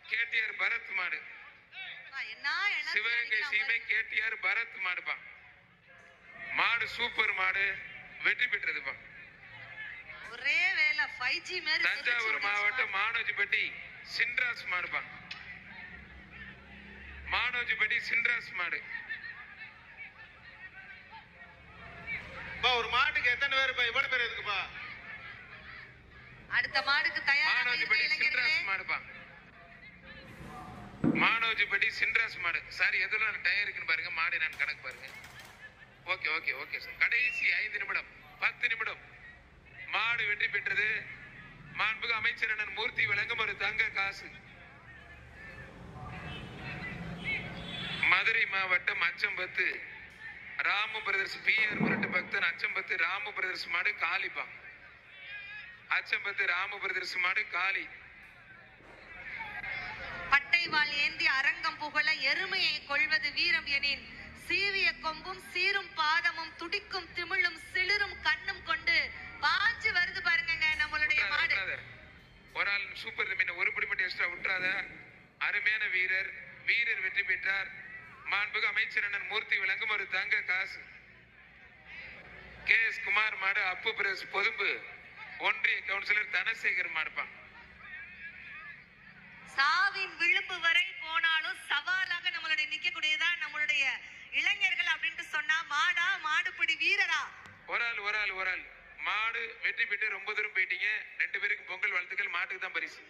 KTR Bharat மாடு அப்பா, என்ன energy சிவகங்கை அடிக்கிறான் சீமை பாருங்க. கேடிஆர் பரத் மாடுப்பா மாடு சூப்பர் மாடு வெற்றி பெற்றதுப்பா ஒரே வேலை ஃபைவ் ஜி மாதிரி தஞ்சாவூர் சுருச்சு மாவட்டம் மானோஜிப்பட்டி சின்ராஸ் மாடுப்பா மானோஜிப்பட்டி சின்ராஸ் மாடு பா ஒரு மாட்டுக்கு எத்தனை பேர் இப்ப இவ்வளவு பேர் இருக்குப்பா அடுத்த மாடுக்கு தயாராக இருக்க மானோஜிப்பட்டி இளைஞர்களே சின்ராஸ் மாடுப்பா மானோஜிப்பட்டி சின்ராஸ் மாடு சார் எதுல டயர் இருக்குன்னு பாருங்க மாடு நான் கணக்கு பாருங்க ஓகே ஓகே ஓகே சார் கடைசி ஐந்து நிமிடம் பத்து நிமிடம் மாடு வெற்றி பெற்றது மாண்புக அமைச்சர் அண்ணன் மூர்த்தி வழங்கும் ஒரு தங்க காசு மதுரை மாவட்டம் Achampathu Ramu brothers P R முரட்டு பக்தன் அச்சம்பத்து ராமு பிரதர்ஸ் மாடு காலிப்பா அச்சம்பத்து ராமு பிரதர்ஸ் மாடு காலி பட்டை வாள் ஏந்தி அரங்கம் புகழ எருமையை கொள்வது வீரம் எனின் சீவிய கொம்பும் சீரும் பாதமும் துடிக்கும் திமிழும் சிளிரும் கண்ணும் கொண்டு பாஞ்சு வருது பாருங்கங்க நம்மளுடைய விட்டுறாத, மாடு விட்டுறாத. ஒரு ஆள் சூப்பர் மீன் ஒரு படி மட்டும் எக்ஸ்ட்ரா விட்டுறாத அருமையான வீரர் வீரர் வெற்றி பெற்றார் மாண்புக அமைச்சர் அண்ணன் மூர்த்தி விளங்கும் ஒரு தங்க காசு கே எஸ் குமார் மாடு அப்பு பிரஸ் பொதும்பு ஒன்றிய கவுன்சிலர் தனசேகர் மாடுப்பான் சாவின் விளிம்பு வரை போனாலும் சவாலாக நம்மளுடைய நிக்கக்கூடியதான் நம்மளுடைய இளைஞர்கள் அப்படின்ட்டு சொன்னா மாடா மாடுபிடி வீரரா ஒரு ஆள் ஒரு ஆள் ஒரு ஆள் மாடு வெற்றி பெற்று ரொம்ப தூரம் போயிட்டீங்க ரெண்டு பேருக்கும் பொங்கல் வாழ்த்துக்கள் மாட்டுக்கு தான் பரிசு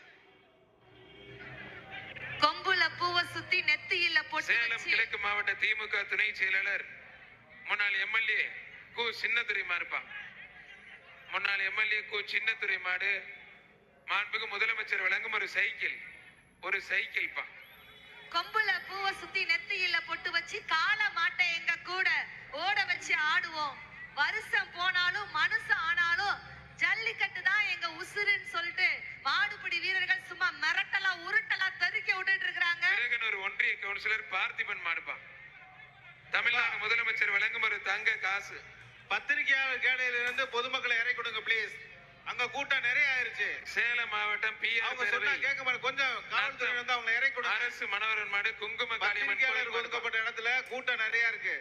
கொம்புல பூவை சுத்தி நெத்தியில பொட்டு சேலம் வச்சு கிழக்கு மாவட்ட திமுக துணை செயலாளர் முன்னாள் எம்எல்ஏ கு சின்னத்துறை மாறுப்பா முன்னாள் எம்எல்ஏ கு சின்னத்துறை மாடு மாண்புக்கு முதலமைச்சர் வழங்கும் ஒரு சைக்கிள் ஒரு சைக்கிள் பா கொம்புல பூவை சுத்தி நெத்தியில பொட்டு வச்சு காளை மாட்டை எங்க கூட ஓட வச்சு ஆடுவோம் வருஷம் போனாலும் மனுஷன் ஆனாலும் ஜல்லிக்கட்டு தான் எங்க உசுருன்னு சொல்லிட்டு மாடுபிடி வீரர்கள் சும்மா மிரட்டலா உருட்டலா தெறிக்க விட்டுட்டு இருக்கிறாங்க விரகனூர் ஒன்றிய கவுன்சிலர் பார்த்திபன் மாடுப்பா தமிழ்நாடு முதலமைச்சர் வழங்கும் ஒரு தங்க காசு பத்திரிகையாளர் கேடையில இருந்து பொதுமக்களை இறக்கி கொடுங்க ப்ளீஸ் அங்க கூட்டம் நிறைய ஆயிருச்சு சேலம் மாவட்டம் பி அவங்க சொன்னா கேட்க மாட்டேன் கொஞ்சம் காவல்துறை வந்து அவங்க இறக்கி கொடுங்க அரசு மனோரன் மாடு குங்கும காளியம்மன் பத்திரிகையாளருக்கு கோயில் மாடுப்பா. ஒதுக்கப்பட்ட இடத்துல கூட்டம் நிறைய இருக்கு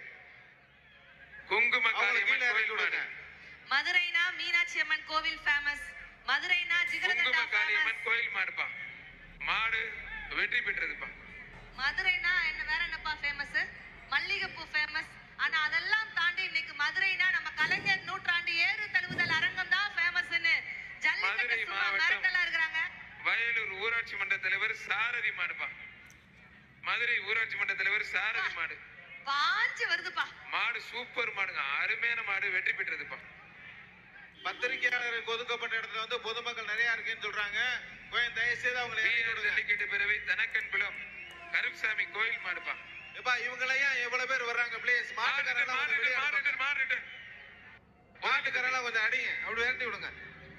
குங்கும அவங்க காளியம்மன் கீழே இறக்கி கோயில் மாடு விடுங்க மதுரைனா மீனாட்சி அம்மன் கோவில் ஃபேமஸ் மதுரைனா ஜிகரதண்டா குங்கும ஃபேமஸ் காளியம்மன் கோயில் மாடுப்பா மாடு வெற்றி பெற்றதுப்பா மதுரைனா என்ன வேற என்னப்பா ஃபேமஸ் மல்லிகைப்பூ ஃபேமஸ் ஆனா அதெல்லாம் தாண்டி இன்னைக்கு மதுரைனா நம்ம கலைஞர் நூற்றாண்டு ஏறு தழுவுதல் அரங்கம் தான் ஃபேமஸ்னு ஜல்லிக்கட்டு மதுரை சும்மா மாவட்டம். மிரட்டலா இருக்கிறாங்க வயலூர் ஊராட்சி மன்ற தலைவர் சாரதி மாடுப்பா மதுரை ஊராட்சி மன்ற தலைவர் சாரதி மாடு பாஞ்சு வருதுப்பா மாடு சூப்பர் மாடுங்க அருமையான மாடு வெற்றி பெற்றதுப்பா பத்திரிகையாளருக்கு ஒதுக்கப்பட்ட இடத்துல வந்து பொதுமக்கள் நிறைய இருக்குன்னு சொல்றாங்க கொஞ்சம் தயவு செய்து அவங்களை இறக்கி பிஆர் விடுங்க ஜல்லிக்கட்டு பேரவை தனக்கன் குளம் கருப்சாமி கோயில் மாடுப்பா எப்பா இவங்களையும் எவ்வளவு பேர் வர்றாங்க ப்ளீஸ் மாட்டுக்காரெல்லாம் கொஞ்சம் வெளியே அனுப்புங்க. மாட்டுக்காரெல்லாம் கொஞ்சம் அடிங்க அப்படி விரட்டி விடுங்க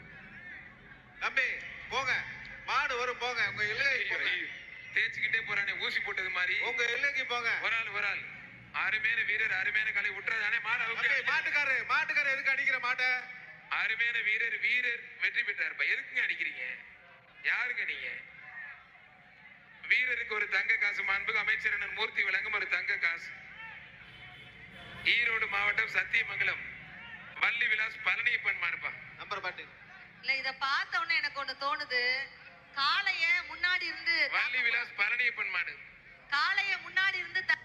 தம்பி போங்க மாடு வரும் போங்க உங்க எல்லைக்கு போங்க தேய்ச்சிக்கிட்டே போறானே ஊசி போட்டது மாதிரி உங்க எல்லைக்கு போங்க ஒரு ஆள் ஒரு ஆள் அருமையான வீரர் அருமையான கலை விட்டுறதானே மாடு தம்பி, அவுக்க மாட்டுக்காரு மாட்டுக்காரு எதுக்கு அடிக்கிற மாட்டை அருமையான வீரர் வீரர் வெற்றி பெற்றாருப்பா எதுக்குங்க அடிக்கிறீங்க யாருங்க நீங்க வீரருக்கு ஒரு தங்க காசு மாண்புக்கு அமைச்சர் அண்ணன் மூர்த்தி வழங்கும் ஒரு தங்க காசு ஈரோடு மாவட்டம் சத்தியமங்கலம் வள்ளி விலாஸ் பழனியப்பன் மாறுப்பா நம்பர் பாட்டு இல்ல இத பார்த்த உடனே எனக்கு ஒண்ணு தோணுது காளைய முன்னாடி இருந்து வள்ளி விலாஸ் பழனியப்பன் மாடு காளைய முன்னாடி இருந்து த-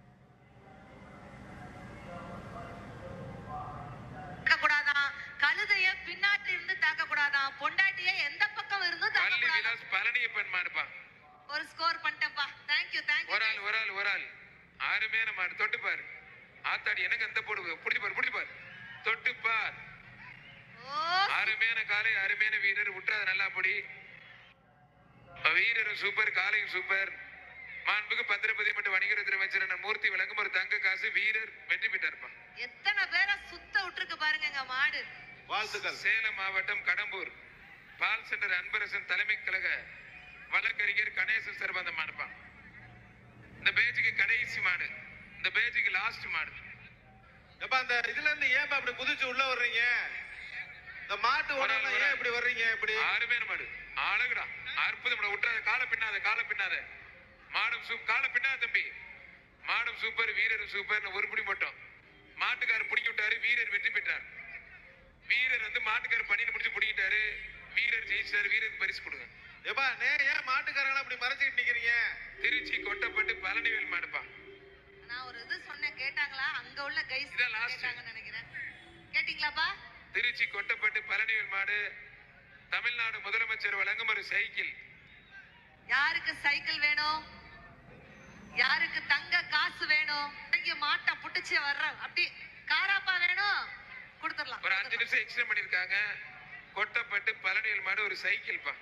தாக்கக்கூடாதாம் கழுதைய பின்னாடி இருந்து தாக்க கூடாதாம் பொண்டாட்டிய எந்த பக்கம் இருந்தும் தாக்க வள்ளி கூடாதாம் விலாஸ் பழனியப்பன் மாடுப்பா ஒரு ஸ்கோர் பண்ணிட்டேன்ப்பா தேங்க்யூ ஒரு தேங்க்யூ ஆள் ஒரு ஆள் ஒரு ஆள் அருமையான மாடு தொட்டு பாரு ஆத்தாடி எனக்கு அந்த போடு பிடிச்சு பாரு பிடிச்சு பாரு தொட்டு பார் ஓ அருமையான காலை அருமையான வீரர் விட்டுறாத நல்லா பொடி வீரரும் சூப்பர் காலையும் சூப்பர் மாண்புக்கு பத்திரப்பதி மற்றும் வணிகத்துறை அமைச்சர் அண்ணன் மூர்த்தி வழங்கும் ஒரு தங்க காசு வீரர் வெற்றி பெற்றார்ப்பா எத்தனை பேரை சுத்த விட்டுருக்கு பாருங்க மாடு வாழ்த்துக்கள் சேலம் மாவட்டம் கடம்பூர் பால் சென்டர் அன்பரசன் தலைமை கழக வழக்கறிஞர் கணேசன் சர்பந்தம் மாடுப்பா இந்த பேஜுக்கு கடைசி மாடு இந்த பேஜுக்கு லாஸ்ட் மாடு எப்ப அந்த இதுல இருந்து ஏன் அப்படி குதிச்சு உள்ள வர்றீங்க இந்த மாட்டு ஓடலாம் ஏன் இப்படி வர்றீங்க இப்படி அருமையான மாடு அழகுடா அற்புதம் விட்டுறாத கால பின்னாத கால பின்னாத மாடும் சூப் கால பின்னாத தம்பி மாடும் சூப்பர் வீரர் சூப்பர் ஒரு பிடி மட்டும் மாட்டுக்காரர் பிடிக்க விட்டாரு வீரர் வெற்றி பெற்றார் வீரர் வந்து மாட்டுக்காரர் பண்ணின்னு பிடிச்சு பிடிக்கிட்டாரு வீரர் ஜெயிச்சாரு வீரருக்கு பரிசு கொடுங்க எப்பா நே ஏன் மாட்டுக்காரங்களா இப்படி மறைச்சிட்டு நிக்கிறீங்க திருச்சி கொட்டப்பட்டு பழனிவேல் மாடுப்பா நான் ஒரு இது சொன்னேன் கேட்டாங்களா அங்க உள்ள கைஸ் இதான் last. கேட்டாங்கன்னு நினைக்கிறேன் கேட்டிங்களாப்பா திருச்சி கொட்டப்பட்டு பழனிவேல் மாடு தமிழ்நாடு முதலமைச்சர் வழங்கும் ஒரு சைக்கிள் யாருக்கு சைக்கிள் வேணும் யாருக்கு தங்க காசு வேணும் இங்க மாட்டை புடிச்சு வர்ற அப்படி காராப்பா வேணும் கொடுத்துடலாம் ஒரு அஞ்சு நிமிஷம் எக்ஸ்டெண்ட் பண்ணிருக்காங்க கொட்டப்பட்டு பழனிவேல் மாடு ஒரு சைக்கிள் பா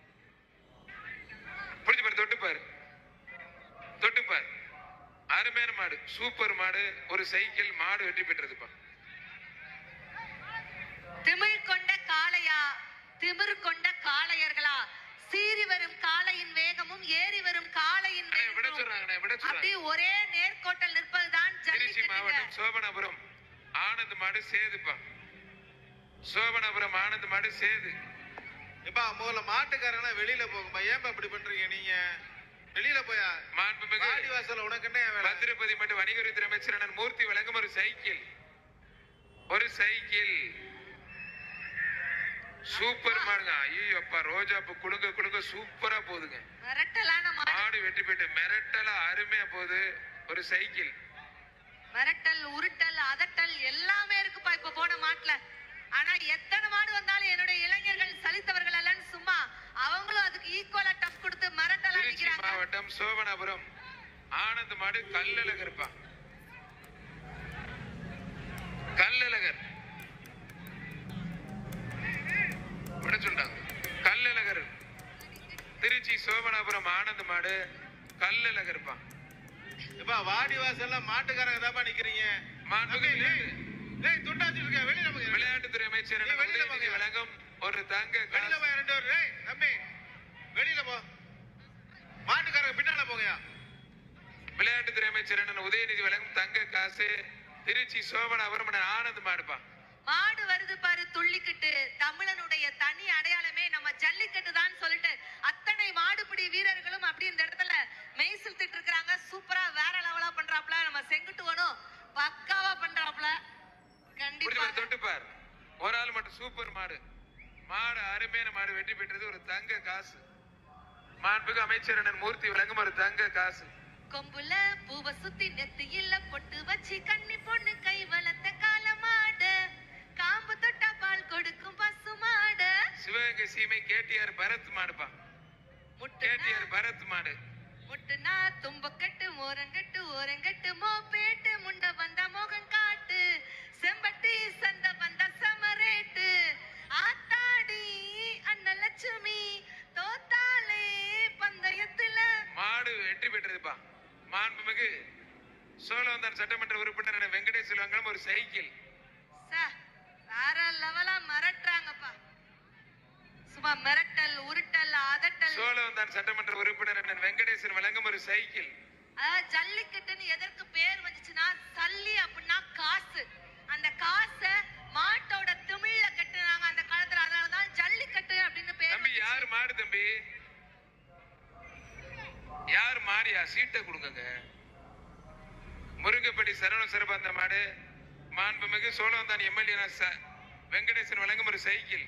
புரிஞ்சு பாரு தொட்டு பாரு தொட்டு பாரு அருமையான மாடு சூப்பர் மாடு ஒரு சைக்கிள் மாடு வெற்றி பெற்றதுப்பா திமிழ் கொண்ட காளையா திமிரு கொண்ட காளையர்களா சீறி வரும் காளையின் வேகமும் ஏறி வரும் காளையின் அண்ணே, விட வேகமும் சொல்றாங்க விட அப்படி சொல்றாங்க ஒரே நேர்கோட்டல் நிற்பதுதான் திருச்சி ஜல்லிக்கட்டுங்க மாவட்டம் சோபனாபுரம் ஆனந்த் மாடு சேதுப்பா சோபனாபுரம் ஆனந்த் மாடு சேது எப்பா முதல்ல மாட்டுக்காரங்களா வெளியில போகும்பா ஏன்பா இப்படி பண்றீங்க நீங்க வெளியில போயா மாண்புமிகு வாடி வாசல்ல உனக்கு என்ன வேலை பத்திரப்பதி மற்றும் வணிகத்துறை அமைச்சர் அண்ணன் மூர்த்தி வழங்கும் ஒரு சைக்கிள் ஒரு சைக்கிள் சூப்பர் மாடுங்க ஐயோ அப்பா ரோஜா பூ குலுங்க குலுங்க சூப்பரா போகுதுங்க மிரட்டலான மாடு மாடு வெட்டி போயிட்டு மிரட்டலா அருமையா போகுது ஒரு சைக்கிள் மிரட்டல் உருட்டல் அதட்டல் எல்லாமே இருக்குப்பா இப்ப போன மாட்டுல ஆனா எத்தனை மாடு வந்தாலும் என்னுடைய இளைஞர்கள் சலித்தவர்கள் அல்லன்னு சும்மா அவங்களும் அதுக்கு ஈக்குவலா டஃப் கொடுத்து மிரட்டலா திருச்சி நிக்கிறாங்க மாவட்டம் சோபனாபுரம் ஆனந்த் மாடு கல்லழகர்ப்பா கல்லழகர் விட சொல்றாங்க கல்லழகர் திருச்சி சோபனாபுரம் ஆனந்த் மாடு கல்லழகர்ப்பா எப்பா வாடி வாசல்ல மாட்டுக்காரங்க தான்ப்பா நிக்கிறீங்க மாண்புமிகு டேய், டேய் துண்டாச்சு இருக்க வெளியில போங்க விளையாட்டுத்துறை அமைச்சர் நீ வெளியில உதயநிதி போங்க. வழங்கும் ஒரு தங்க வெளியில காசு போய் ரெண்டு பேரும் டேய் தம்பி வெளியில போ மாட்டுக்காரங்க பின்னால போங்கயா விளையாட்டுத்துறை அமைச்சர் அண்ணன் உதயநிதி வழங்கும் தங்க காசு திருச்சி சோபனாபுரம் அண்ணன் ஆனந்த் மாடுப்பா மாடு வருது பாரு துள்ளிக்கிட்டு தமிழனுடைய தனி அடையாளமே நம்ம ஜல்லிக்கட்டு தான் சொல்லிட்டு அத்தனை மாடுபிடி வீரர்களும் அப்படி இந்த இடத்துல மெய் செலுத்திட்டு இருக்காங்க சூப்பரா வேற லெவலா பண்றாப்ல நம்ம செங்குட்டுவனும் பக்காவா பண்றாப்ல புரிஞ்சு கண்டிப்பா பாரு, தொட்டு பார் ஒரு ஆள் மட்டும் சூப்பர் மாடு மாடு அருமையான மாடு வெற்றி பெற்றது ஒரு தங்க காசு மாண்புக்கு அமைச்சர் அண்ணன் மூர்த்தி வழங்கும் ஒரு தங்க காசு கொம்புல பூவ சுத்தி நெத்தியில பொட்டு வச்சு கன்னி பொண்ணு கை வளர்த்த கால மாடு காம்பு தொட்டா பால் கொடுக்கும் பசு மாடு சிவகங்கை சீமை கேடிஆர் பரத் மாடுப்பா முட்டுனா கேடிஆர் பரத் மாடு முட்டுனா தும்பக்கட்டு ஓரங்கட்டு ஓரங்கட்டு மோப்பேட்டு முண்ட வந்தா மோகம் காட்டு செம்பட்டி சந்த வந்தா சமரேட்டு ஆத்தாடி அண்ணன் லட்சுமி தோத்தாலே பந்தயத்துல மாடு வெற்றி பெற்றதுப்பா மாண்புமிகு சோழவந்தான் சட்டமன்ற உறுப்பினர் அண்ணன் வெங்கடேஷ் வழங்கும் ஒரு சைக்கிள் ச, வேற லெவலா மிரட்டுறாங்கப்பா சும்மா மிரட்டல் உருட்டல் அதட்டல் சோழவந்தான் சட்டமன்ற உறுப்பினர் அண்ணன் வெங்கடேசன் வழங்கும் ஒரு சைக்கிள் அதாவது ஜல்லிக்கட்டுன்னு எதற்கு பேர் வந்துச்சுன்னா சல்லி அப்படின்னா காசு அந்த காசை மாட்டோட திமிழ்ல கட்டுனாங்க அந்த காலத்துல அதனாலதான் ஜல்லிக்கட்டு அப்படின்னு பேர் தம்பி வந்துச்சு. யார் மாடு தம்பி யார் மாடியா சீட்டை கொடுங்க முருங்கப்பட்டி சரவண சிறப்பாந்த மாடு மாண்புமிகு சோழவந்தான் எம்எல்ஏ வெங்கடேசன் வழங்கும் ஒரு சைக்கிள்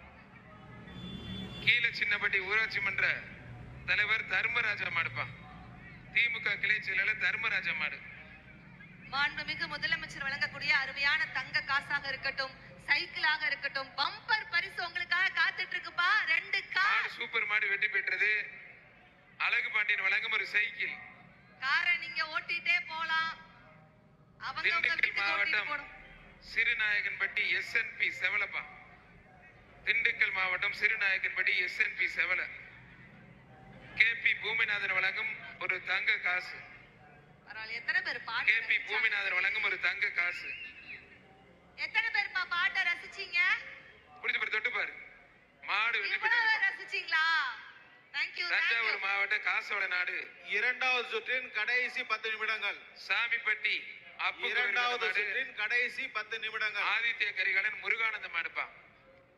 கீழ சின்னப்பட்டி ஊராட்சி மன்ற தலைவர் தர்மராஜா மாடுப்பா திமுக கிளை செயலாளர் தர்மராஜா மாடு மாண்புமிகு முதலமைச்சர் வழங்கக்கூடிய அருமையான தங்க காசாக இருக்கட்டும் சைக்கிளாக இருக்கட்டும் பம்பர் பரிசு உங்களுக்காக காத்துட்டு இருக்குப்பா ரெண்டு கார் மாடு சூப்பர் மாடு வெற்றி பெற்றது அழகு பாண்டியன் வழங்கும் ஒரு சைக்கிள் காரை நீங்க ஓட்டிட்டே போலாம் அவங்க உங்க திண்டுக்கல் வீட்டுக்கு ஓட்டிட்டு மாவட்டம் போகணும் சிறுநாயகன்பட்டி எஸ்என்பி செவலப்பா திண்டுக்கல் மாவட்டம் சிறுநாயகன்பட்டி எஸ்என்பி செவல கேபி பூமிநாதன் வழங்கும் ஒரு தங்க காசு பரவாயில்ல எத்தனை பேர் பாட்டு கேபி ரசிச்சாங்க? பூமிநாதன் வழங்கும் ஒரு தங்க காசு எத்தனை பேர்ப்பா பாட்டை ரசிச்சீங்க புரிஞ்சு பாரு தொட்டு பாரு மாடு வெற்றி இவ்வளவு பெற்றது ரசிச்சீங்களா தேங்க்யூ தஞ்சாவூர் மாவட்டம் காசோட நாடு இரண்டாவது சுற்றின் கடைசி பத்து நிமிடங்கள் சாமிப்பட்டி அப்பு இரண்டாவது மாடு சுற்றின் கடைசி பத்து நிமிடங்கள் ஆதித்ய கரிகாலன் முருகானந்த மாடுப்பா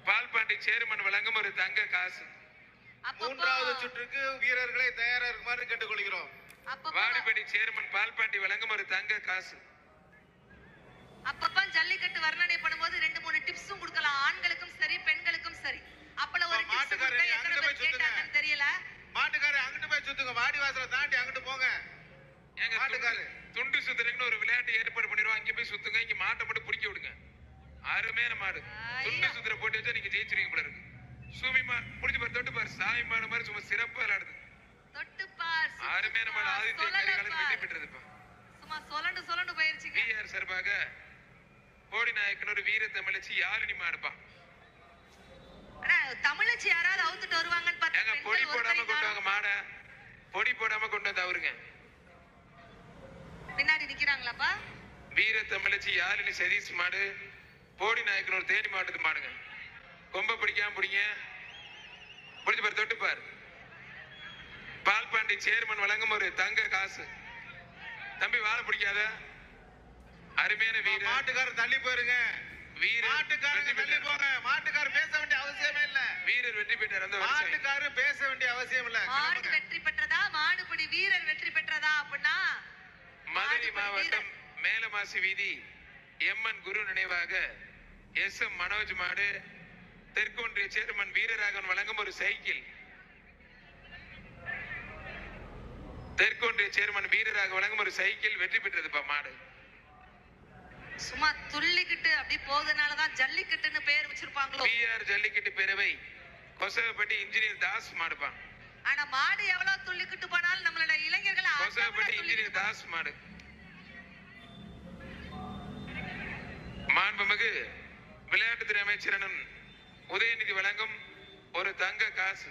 பால்பாண்டி சேர்மன் வழங்கும் ஒரு தங்க காசு அப்பப்போ மூன்றாவது சுற்றுக்கு வீரர்களை தயாரா இருக்குமாறு கேட்டுக்கொள்கிறோம் அப்பப்போ வாடிப்படி சேர்மன் பால்பாண்டி வழங்கும் ஒரு தங்க காசு அப்பப்ப ஜல்லிக்கட்டு வர்ணனை பண்ணும்போது ரெண்டு மூணு டிப்ஸும் கொடுக்கலாம் ஆண்களுக்கும் சரி பெண்களுக்கும் சரி அப்பல ஒரு அப்ப டிப்ஸ் மாட்டுக்காரர் கொடுத்தா எத்தனை அங்கிட்டு பேர் போய் சுத்துங்க. கேட்டாங்கன்னு தெரியல மாட்டுக்காரர் அங்கிட்டு போய் சுத்துங்க வாடி வாசலை தாண்டி அங்கிட்டு போங்க ஏங்க மாட்டுக்காரு. துண்டு- துண்டு சுத்துறதுக்குன்னு ஒரு விளையாட்டு ஏற்பாடு பண்ணிடுவோம் அங்க போய் சுத்துங்க இங்க மாட்டை மட்டும் பிடிக்க விடுங்க அருமையான மாடு துண்டு ஐயா. சுத்துற போட்டு வச்சா நீங்க ஜெயிச்சிருவீங்க போல இருக்கு சூமி மா புடிச்சு பாரு தொட்டு பாரு சாமி மாடு மாதிரி சும்மா சிறப்பா விளையாடுது தொட்டு பார் சுத்து அருமையான மாடு பார், ஆதித்ய சொல்லல கரிகாலன் வெற்றி பார். பெற்றதுப்பா சும்மா சொலண்டு சொலண்டு போயிருச்சுங்க பிஆர் சார்பாக போடி நாயக்கன் ஒரு வீர தமிழச்சி யாழினி மாடுப்பா அண்ணா, தமிழச்சி யாராவது அவுத்துட்டு வருவாங்கன்னு பார்த்தா ஏங்க பெண்கள் பொடி ஒருத்தரை போடாம கொண்டு காணோம். வாங்க மாடை பொடி போடாம கொண்டு வந்து அவருங்க பின்னாடி நிக்கிறாங்களாப்பா வீர தமிழச்சி யாழினி சதீஷ் மாடு போடி நாயக்கன் ஒரு தேனி மாவட்டத்து மாடுங்க கொம்ப பிடிக்காம பிடிங்க பிடிச்சு பாரு தொட்டு பாரு பால்பாண்டி சேர்மன் வழங்கும் ஒரு தங்க காசு தம்பி வாழை பிடிக்காத அருமையான வீரர் மாட்டுக்காரர் தள்ளி போயிருங்க வீரர் மாட்டுக்காரங்க வெற்றி தள்ளி பெற்றார் போங்க மாட்டுக்காரர் பேச வேண்டிய அவசியமே இல்ல வீரர் வெற்றி பெற்றார் அந்த வரிசை மாட்டுக்காரர் பேச வேண்டிய அவசியம் இல்ல மாடு கிளம்புங்க. வெற்றி பெற்றதா மாடுபிடி வீரர் வெற்றி பெற்றதா அப்படின்னா மதுரை மாடுபிடி மாவட்டம் மேலமாசி வீதி எம்என் குரு நினைவாக எஸ் எம் மனோஜ் மாடு தெற்கொன்றிய சேர்மன் வீரராகவன் வழங்கும் ஒரு சைக்கிள் தெற்கொன்றிய சேர்மன் வீரராக வழங்கும் ஒரு சைக்கிள் வெற்றி பெற்றதுப்பா மாடு சும்மா துள்ளிக்கிட்டு அப்படி போகுதுனாலதான் ஜல்லிக்கட்டுன்னு பேர் வச்சிருப்பாங்களோ பிஆர் ஜல்லிக்கட்டு பேரவை கொசவப்பட்டி இன்ஜினியர் தாஸ் மாடுப்பா ஆனா மாடு எவ்வளவு துள்ளிக்கிட்டு போனாலும் நம்மளோட இளைஞர்கள் அதை விட கொசவப்பட்டி துள்ளிக்கிட்டு இன்ஜினியர் தாஸ் மாடு மாண்புமிகு விளையாட்டுத்துறை அமைச்சர் அண்ணன் உதயநிதி வழங்கும் ஒரு தங்க காசு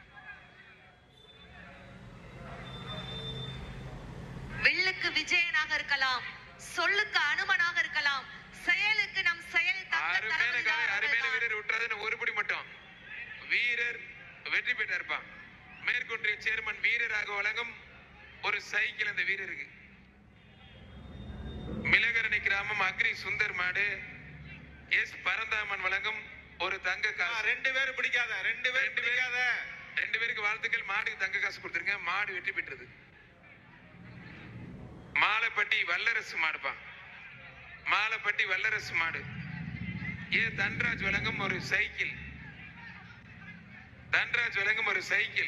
வில்லுக்கு விஜயனாக இருக்கலாம் சொல்லுக்கு அனுமனாக இருக்கலாம் செயலுக்கு நம் செயல் தக்க அருமையான காலை அருமையான தளபதிதான் வீரர் விட்டுறதுன்னு ஒரு படி மட்டும் வீரர் வெற்றி பெற்றிருப்பான் மேற்கொன்றிய சேர்மன் வீரராக வழங்கும் ஒரு சைக்கிள் அந்த வீரருக்கு மிளகரணி கிராமம் அக்ரி சுந்தர் மாடு எஸ் பரந்தாமன் வழங்கும் ஒரு தங்க ஆ, காசு ரெண்டு பேரும் பிடிக்காத ரெண்டு பேரும் ரெண்டு பேரும். பிடிக்காத ரெண்டு பேருக்கு வாழ்த்துக்கள் மாடுக்கு தங்க காசு கொடுத்துருங்க மாடு வெற்றி பெற்றது மாலைப்பட்டி வல்லரசு மாடுப்பா மாலைப்பட்டி வல்லரசு மாடு ஏ தன்ராஜ் வழங்கும் ஒரு சைக்கிள் தன்ராஜ் வழங்கும் ஒரு சைக்கிள்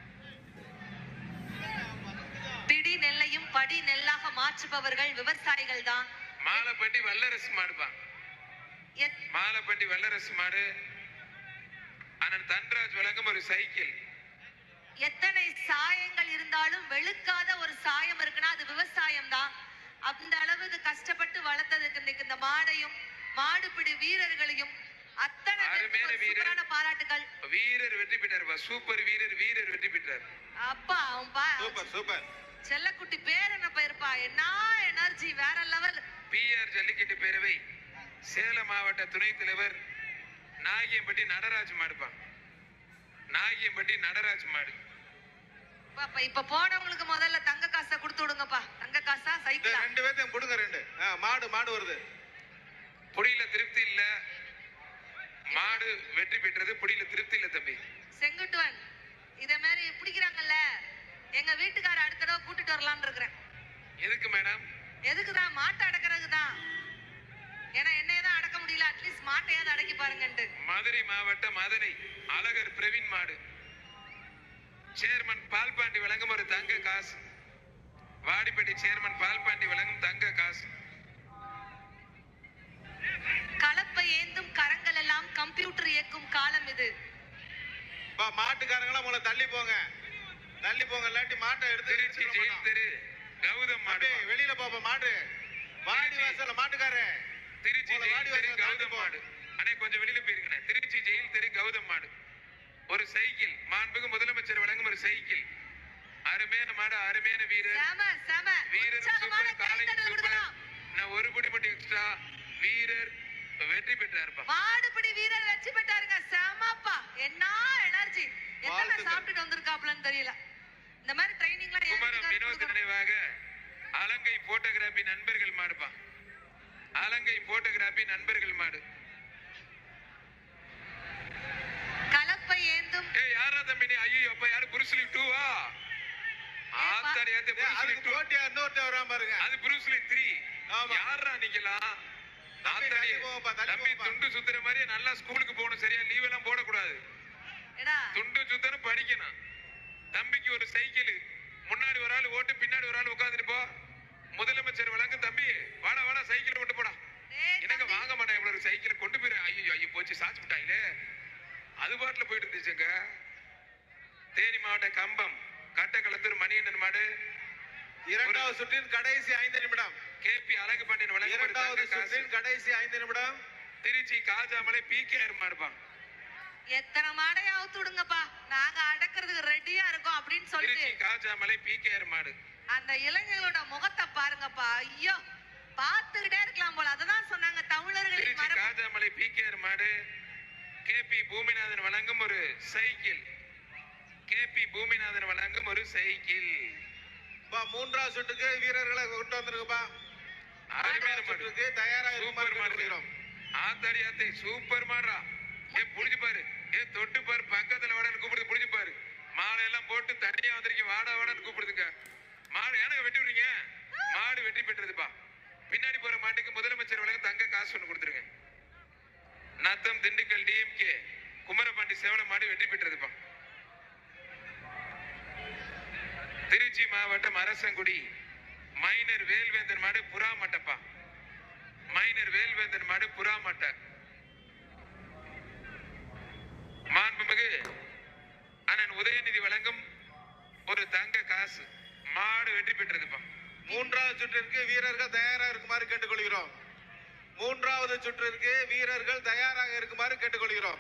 பிடி நெல்லையும் படி நெல்லாக மாற்றுபவர்கள் விவசாயிகள் தான் மாலைப்பட்டி வல்லரசு மாடுப்பா மாலைப்பட்டி வல்லரசு மாடு அண்ணன் தன்ராஜ் வழங்கும் ஒரு சைக்கிள் எத்தனை சாயங்கள் இருந்தாலும் வெளுக்காத ஒரு சாயம் இருக்குன்னா அது விவசாயம் தான் அந்த அளவுக்கு கஷ்டப்பட்டு வளர்த்ததுக்கு இன்னைக்கு இந்த மாடையும் மாடுபிடி வீரர்களையும் அத்தனை பேருக்கும் அருமையான ஒரு வீரர். சூப்பரான பாராட்டுகள் வீரர் வெற்றி பெற்றார் சூப்பர் வீரர் வீரர் வெற்றி பெற்றார் அப்பா அவன் பா சூப்பர் சூப்பர் செல்லக்குட்டி பேர் என்ன போயிருப்பா என்ன எனர்ஜி வேற லெவல் பிஆர் ஜல்லிக்கட்டு பேரவை சேலம் மாவட்ட துணைத் தலைவர் நாகியம்பட்டி நடராஜ் மாடுப்பா நாகியம்பட்டி நடராஜ் மாடு பாப்பா இப்ப போனவங்களுக்கு முதல்ல தங்க காசை கொடுத்து விடுங்கப்பா தங்க காசா இந்த சைக்கிளா ரெண்டு பேர்த்தையும் கொடுங்க ரெண்டு ஆ, மாடு மாடு வருது புடியில திருப்தி இல்ல மாடு வெற்றி பெற்றது புடியில திருப்தி இல்ல தம்பி செங்குட்டுவன் இத மாதிரி பிடிக்கிறாங்கல்ல எங்க வீட்டுக்கார அடுத்த தடவை கூட்டிட்டு வரலாம்னு இருக்கிறேன் எதுக்கு மேடம் எதுக்குதான் மாட்டை அடக்கிறதுக்கு தான் ஏன்னா என்னைய தான் அடக்க முடியல அட்லீஸ்ட் மாட்டையாவது அடக்கி பாருங்கன்ட்டு மதுரை மாவட்டம் மதுரை அழகர் பிரவீன் மாடு சேர்மன் பால்பாண்டி வழங்கும் ஒரு தங்க காசு வாடிப்பட்டி சேர்மன் பால்பாண்டி வழங்கும் தங்க காசு கலப்பை ஏந்தும் கரங்கள் எல்லாம் கம்ப்யூட்டர் இயக்கும் காலம் இது பா மாட்டுக்காரங்களாம் உங்களை தள்ளி போங்க தள்ளி போங்க இல்லாட்டி மாட்டை எடுத்து திருச்சி எடுத்துக்க ஜெயில் மாட்டோம். தெரு கௌதம் மாடு அப்படியே வெளியில பாப்பா மாடு வாடி வாசல்ல மாட்டுக்காரு திருச்சி உங்களை ஜெயில் வாடி தெரு வாசல்ல தாண்டி கௌதம் போ. மாடு அண்ணே கொஞ்சம் வெளியில போயிருக்கேன் திருச்சி ஜெயில் தெரு கௌதம் மாடு ஒரு சைக்கிள் மாண்புக்கு முதலமைச்சர் வழங்கும் ஒரு சைக்கிள் அருமையான மாடு அருமையான வீரர் செம செம வீரர் உற்சாகமான சூப்பர் காலையும் கைத்தட்டல் சூப்பர் கொடுக்கலாம் நான் ஒரு படி மட்டும் எக்ஸ்ட்ரா வீரர் வெற்றி பெற்றாருப்பா மாடுபிடி வீரர் வெற்றி பெற்றாருங்க செமப்பா என்ன எனர்ஜி எத்தனை வாழ்த்துக்கள். சாப்பிட்டுட்டு வந்திருக்காப்லன்னு தெரியல இந்த மாதிரி ட்ரைனிங்லாம் என் குமரம் வீட்டுக்காரருக்கு வினோத் கொடுக்கணும். நினைவாக அலங்கை போட்டோகிராபி நண்பர்கள் மாடுப்பா அலங்கை போட்டோகிராபி நண்பர்கள் மாடு ஆத்தாடியாத்தே ஏய், புருஸ்லி அதுக்கு 2 போட்டியா இன்னொருத்தன் வரான் பாருங்க அது புருஸ்லி 3 ஆமா. யாரா நீங்கலாம் தம்பி, ஆத்தாடி தள்ளி போப்பா, தள்ளி தம்பி போப்பா. துண்டு சுத்துற மாதிரி நல்லா ஸ்கூலுக்கு போகணும் சரியா லீவ் எல்லாம் போடக்கூடாது எடா துண்டு சுத்தணும் படிக்கணும் தம்பிக்கு ஒரு சைக்கிள் முன்னாடி ஒரு ஆள் ஓட்டு பின்னாடி ஒரு ஆள் உட்காந்துட்டு போ முதலமைச்சர் வழங்கும் தம்பி வாடா வாடா சைக்கிள் கொண்டு போடா டேய் எனக்கு தம்பி, வாங்க மாட்டேன் இவ்வளவு சைக்கிள் கொண்டு போயிரு ஐயோ ஐயோ போச்சு சாச்சு விட்டாங்களே அது பாட்டுல போயிட்டு இருந்துச்சுங்க தேனி மாவட்டம் கம்பம் கட்டக்களத்தூர் மணியண்ணன் மாடு இரண்டாவது சுற்றின் கடைசி ஐந்து நிமிடம் கேபி அழகு பாண்டியன் இரண்டாவது வழங்கப்படுது சுற்றின் கடைசி ஐந்து நிமிடம் திருச்சி காஜாமலை பி கே மாடுப்பான் எத்தனை மாடையை அவுத்து விடுங்கப்பா நாங்க அடக்கிறதுக்கு ரெடியா இருக்கோம் அப்படின்னு சொல்லிட்டு திருச்சி காஜாமலை பி கே மாடு அந்த இளைஞர்களோட முகத்தை பாருங்கப்பா ஐயோ பார்த்துக்கிட்டே இருக்கலாம் போல அததான் சொன்னாங்க தமிழர்களின் திருச்சி மரபு காஜாமலை பி கே மாடு கேபி பூமிநாதன் வழங்கும் ஒரு சைக்கிள் கேபி பூமிநாதன் வழங்கும் ஒரு சைக்கிள் பா மூன்றாவது சுற்றுக்கு வீரர்களை கொண்டு வந்திருக்குப்பா அருமையான மூன்றாவது மாடு சுற்றுக்கு தயாரா இருக்குமாறு சூப்பர் மாடு கேட்டுக்கொள்கிறோம் ஆத்தாடி ஆத்தே சூப்பர் மாடுறா ஏ புடிச்சு பாரு ஏ தொட்டு பாரு பக்கத்துல வாடான்னு கூப்பிடுது புடிச்சு பாரு மாலை எல்லாம் போட்டு தனியா வந்திருக்கீங்க வாடா வாடான்னு கூப்பிடுதுங்க மாடு எனக்கு வெட்டி விடுறீங்க மாடு வெற்றி பெற்றதுப்பா பின்னாடி போற மாட்டுக்கு முதலமைச்சர் வழங்க தங்க காசு ஒண்ணு கொடுத்துருங்க நத்தம் திண்டுக்கல் டிஎம்கே குமரபாண்டி சேவல மாடு வெற்றி பெற்றதுப்பா திருச்சி மாவட்டம் அரசங்குடி மைனர் வேல்வேந்தன் மாடு புறா மட்டப்பா மைனர் வேல்வேந்தன் மாடு புறா மட்டை மாண்புமிகு அண்ணன் உதயநிதி வழங்கும் ஒரு தங்க காசு மாடு வெற்றி பெற்றதுப்பா மூன்றாவது சுற்றிற்கு வீரர்கள் தயாரா இருக்குமாறு கேட்டுக்கொள்கிறோம் மூன்றாவது சுற்றிற்கு வீரர்கள் தயாராக இருக்குமாறு கேட்டுக்கொள்கிறோம்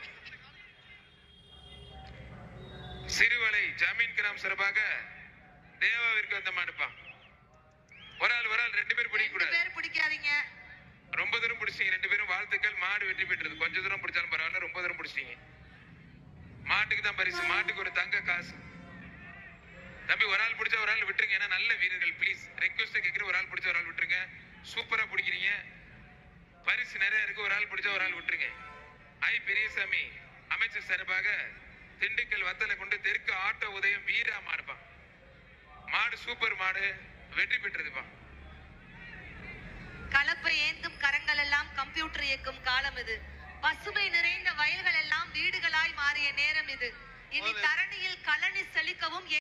சிறுவலை ஜமீன் கிராம் சிறப்பாக தேவாவிற்கு வந்த மாடுப்பா ஒரு ஆள் ஒரு ஆள் ரெண்டு பேர் பிடிக்க ரெண்டு கூடாது பேர் பிடிக்காதீங்க ரொம்ப தூரம் பிடிச்சீங்க ரெண்டு பேரும் வாழ்த்துக்கள் மாடு வெற்றி பெற்றது கொஞ்ச தூரம் பிடிச்சாலும் பரவாயில்ல ரொம்ப தூரம் பிடிச்சீங்க மாட்டுக்கு தான் பரிசு மாட்டுக்கு ஒரு தங்க காசு தம்பி ஒரு ஆள் பிடிச்சா ஒரு ஆள் விட்டுருங்க ஏன்னா நல்ல வீரர்கள் ப்ளீஸ் ரெக்வஸ்ட் கேட்கிற ஒரு ஆள் பிடிச்ச ஒரு ஆள் விட்டுருங்க சூப்பரா பிடிக்கிறீங்க பரிசு நிறைய இருக்கு ஒரு ஆள் பிடிச்சா ஒரு ஆள் விட்டுருங்க ஐ பெரியசாமி அமைச்சர் சார்பாக திண்டுக்கல் வத்தலை கொண்டு தெற்கு ஆட்டோ உதயம் வீரா மாடுப்பா மாடு சூப்பர் மாடு வெற்றி பெற்றதுப்பா கலப்பை ஏந்தும் கரங்கள் எல்லாம் கம்ப்யூட்டர் இயக்கும் காலம் இது பசுமை நிறைந்த வயல்கள் எல்லாம் வீடுகளாய் மாறிய நேரம் இது இனி தரணியில் கழனி செழிக்கவும்